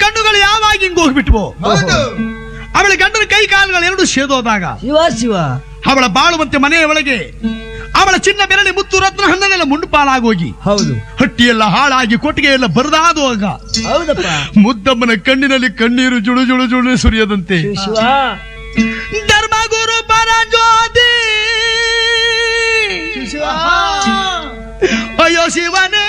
ಕಣ್ಣುಗಳು ಯಾವಾಗ ಹಿಂಗ್ ಹೋಗ್ಬಿಟ್ವೋ ಹೌದು ಅವಳ ಗಂಡನ ಕೈ ಕಾಲುಗಳು ಎರಡು ಸೇದೋದಾಗ ಶಿವ ಶಿವ ಅವಳ ಬಾಳುವಂತೆ ಮನೆಯ ಒಳಗೆ ಅವಳ ಚಿನ್ನ ಬೆರಳಿ ಮುತ್ತು ರತ್ನ ಹಣ್ಣನೆಲ್ಲ ಮುಂಡುಪಾಲಾಗೋಗಿ ಹೌದು ಹಟ್ಟಿಯೆಲ್ಲ ಹಾಳಾಗಿ ಕೊಟ್ಟಿಗೆ ಎಲ್ಲ ಬರದಾದುವಾಗ ಹೌದಪ್ಪ ಮುದ್ದಮ್ಮನ ಕಣ್ಣಿನಲ್ಲಿ ಕಣ್ಣೀರು ಜುಳು ಜುಳು ಜುಳು ಸುರಿಯದಂತೆ ಶಿವ ಶಿವ ಧರ್ಮಗುರು ಪರಜ್ಯೋತಿ ಶಿವ ಶಿವ ಅಯ್ಯೋ ಶಿವನೇ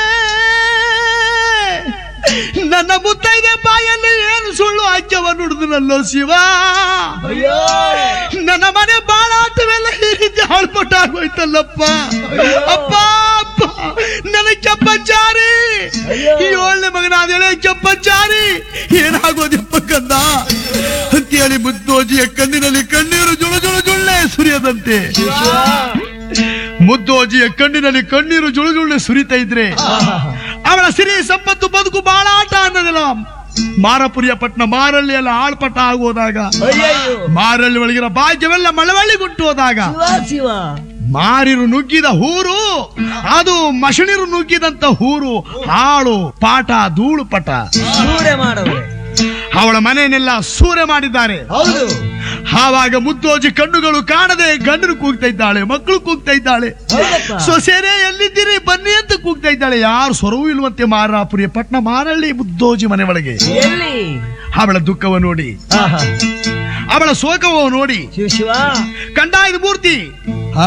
ನನ್ನ ಮುತ್ತೈದೆ ಬಾಯಲ್ಲಿ ಏನು ಸುಳ್ಳು ಅಜ್ಜವ ನುಡಿದನಲ್ಲೋ ಶಿವ ಅಯ್ಯೋ ನನ್ನ ಮನೆ ಬಾಳಾಟವೆಲ್ಲ ಈ ರೀತಿ ಹಾಳ್ಪಟ್ಟಾಗೋಯ್ತಲ್ಲಪ್ಪ ಅಪ್ಪ ಅಪ್ಪ ನನ್ನ ಚಪ್ಪಚಾರಿ ಅಯ್ಯೋ. ಈ ಏಳನೇ ಮಗನಾದೇಳೆ ಚಪ್ಪಚಾರಿ ಏನಾಗೋದಿಪ್ಪ ಕಂದ ಅಂತೇಳಿ ಮುದ್ದೋಜಿಯ ಕಣ್ಣಿನಲ್ಲಿ ಕಣ್ಣೀರು ಜುಳು ಜುಳು ಜುಳ್ಳೆ ಸುರಿಯದಂತೆ ಶಿವ ಮುದ್ದೋಜಿಯ ಕಣ್ಣಿನಲ್ಲಿ ಕಣ್ಣೀರು ಜುಳು ಜುಳ್ಳೆ ಸುರಿತಾ ಇದ್ರೆ ಅವಳ ಸಿರಿ ಸಂಪತ್ತು ಬದುಕು ಬಾಳ ಆಟ ಅನ್ನೋದಿಲ್ಲ ಮಾರಪುರಿಯ ಪಟ್ಟಣ ಮಾರಳ್ಳಿ ಎಲ್ಲ ಆಳ್ಪಟ್ಟ ಆಗೋದಾಗ ಅಯ್ಯಯ್ಯೋ ಮಾರಳ್ಳಿ ಒಳಗಿರೋ ಭಾಗ್ಯವೆಲ್ಲ ಮಳವಳ್ಳಿ ಗುಟ್ಟು ಹೋದಾಗ ಶಿವ ಶಿವ ಮಾರಿರು ನುಗ್ಗಿದ ಹೂರು ಅದು ಮಷಣಿರು ನುಗ್ಗಿದಂತ ಹೂರು ಹಾಳು ಪಾಠ ಧೂಳು ಪಟ ಸೂರ್ಯ ಮಾಡವ್ರೆ ಅವಳ ಮನೆಯನ್ನೆಲ್ಲ ಸೂರೆ ಮಾಡಿದ್ದಾರೆ ಹೌದು ಆವಾಗ ಮುದ್ದೋಜಿ ಕಣ್ಣುಗಳು ಕಾಣದೆ ಗಂಡನು ಕೂಗ್ತಾ ಇದ್ದಾಳೆ ಮಕ್ಕಳು ಕೂಗ್ತಾ ಇದ್ದಾಳೆ ಹೌದಪ್ಪ ಸೊಸೆರೆ ಎಲ್ಲಿದ್ದೀರಿ ಬನ್ನಿ ಅಂತ ಕೂಗ್ತಾ ಇದ್ದಾಳೆ ಯಾರು ಸ್ವರವೂ ಇಲ್ವಂತೆ ಮಾರಾಪುರಿಯ ಪಟ್ನ ಮಾರಳ್ಳಿ ಮುದ್ದೋಜಿ ಮನೆ ಒಳಗೆ ಎಲ್ಲಿ ಅವಳ ದುಃಖವ ನೋಡಿ ಆಹಾ. ಅವಳ ಶೋಕವ ನೋಡಿ ಶಿವ ಶಿವ ಕಂಡಾಯ್ದು ಮೂರ್ತಿ ಆ?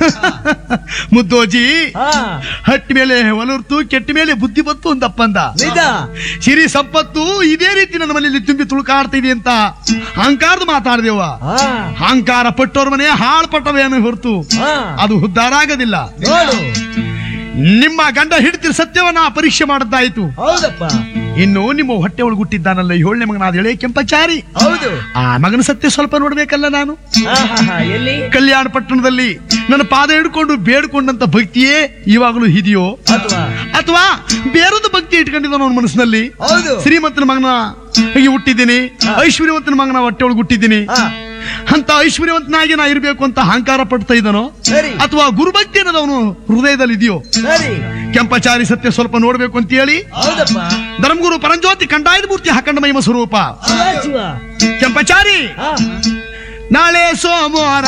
ಮುದ್ದೋಜಿ ಹಾ ಹಟ್ಟಿ ಮೇಲೆ ಒಲರ್ತು ಕೆಟ್ಟ ಮೇಲೆ ಬುದ್ಧಿ ಬಂತು ಒಂದಪ್ಪಂದ ನಿಜ ಸಿರಿ ಸಂಪತ್ತು ಇದೇ ರೀತಿ ನನ್ನ ಮನೆಯಲ್ಲಿ ತುಂಬಿ ತುಳುಕಾಡ್ತಿದೆ ಅಂತ ಅಹಂಕಾರದ ಮಾತಾಡ್ದೇವ ಹಾ ಅಹಂಕಾರ ಪಟ್ಟೋರ್ ಮನೆ ಹಾಳು ಪಟ್ಟವೇನು ಹೊರತು ಹಾ ಅದು ಉದ್ಧಾರ ಆಗೋದಿಲ್ಲ ನೋಡು ನಿಮ್ಮ ಗಂಡ ಹಿಡ್ತಿರ ಸತ್ಯವನ್ನ ಪರೀಕ್ಷೆ ಮಾಡದ್ದಾಯ್ತು ಹೌದಪ್ಪ ಇನ್ನು ನಿಮ್ಮ ಹೊಟ್ಟೆ ಒಳಗೆ ಹುಟ್ಟಿದ್ದಾನಲ್ಲ ಏಳನೇ ಮಗನಾದ ಎಳೆ ಕೆಂಪಚಾರಿ ಹೌದು ಆ ಮಗನ ಸತ್ಯ ಸ್ವಲ್ಪ ನೋಡ್ಬೇಕಲ್ಲ ನಾನು ಆಹಾಹಾ, ಎಲ್ಲಿ ಕಲ್ಯಾಣ ಪಟ್ಟಣದಲ್ಲಿ ನನ್ನ ಪಾದ ಹಿಡ್ಕೊಂಡು ಬೇಡ್ಕೊಂಡಂತ ಭಕ್ತಿಯೇ ಇವಾಗಲೂ ಇದೆಯೋ ಅಥವಾ ಅಥವಾ ಬೇರೊಂದು ಭಕ್ತಿ ಇಟ್ಕೊಂಡಿದ್ದಾನ ಅವನ ಮನಸ್ಸಿನಲ್ಲಿ ಹೌದು ಶ್ರೀಮಂತನ ಮಗನ ಹೀಗೆ ಹುಟ್ಟಿದ್ದೀನಿ ಐಶ್ವರ್ಯವಂತನ ಮಗನ ಹೊಟ್ಟೆ ಒಳಗೆ ಹುಟ್ಟಿದ್ದೀನಿ ಹಾ ಅಂತ ಐಶ್ವರ್ಯವಂತನಾಗಿ ನಾ ಇರ್ಬೇಕು ಅಂತ ಅಹಂಕಾರ ಪಡ್ತಾ ಇದ್ದಾನೋ ಸರಿ ಅಥವಾ ಗುರುಭಕ್ತಿ ಅನ್ನೋದವನು ಹೃದಯದಲ್ಲಿ ಇದೆಯೋ ಸರಿ ಕೆಂಪಚಾರಿ ಸತ್ಯ ಸ್ವಲ್ಪ ನೋಡ್ಬೇಕು ಅಂತ ಹೇಳಿ ಹೌದಪ್ಪ ಧರ್ಮಗುರು ಪರಂಜ್ಯೋತಿ ಕಂಡಾಯದ ಮೂರ್ತಿ ಹಾಕಂಡ ಮಹಿಮ ಸ್ವರೂಪ ಶಿವ ಶಿವ ಕೆಂಪಚಾರಿ ಹಾ ನಾಳೆ ಸೋಮವಾರ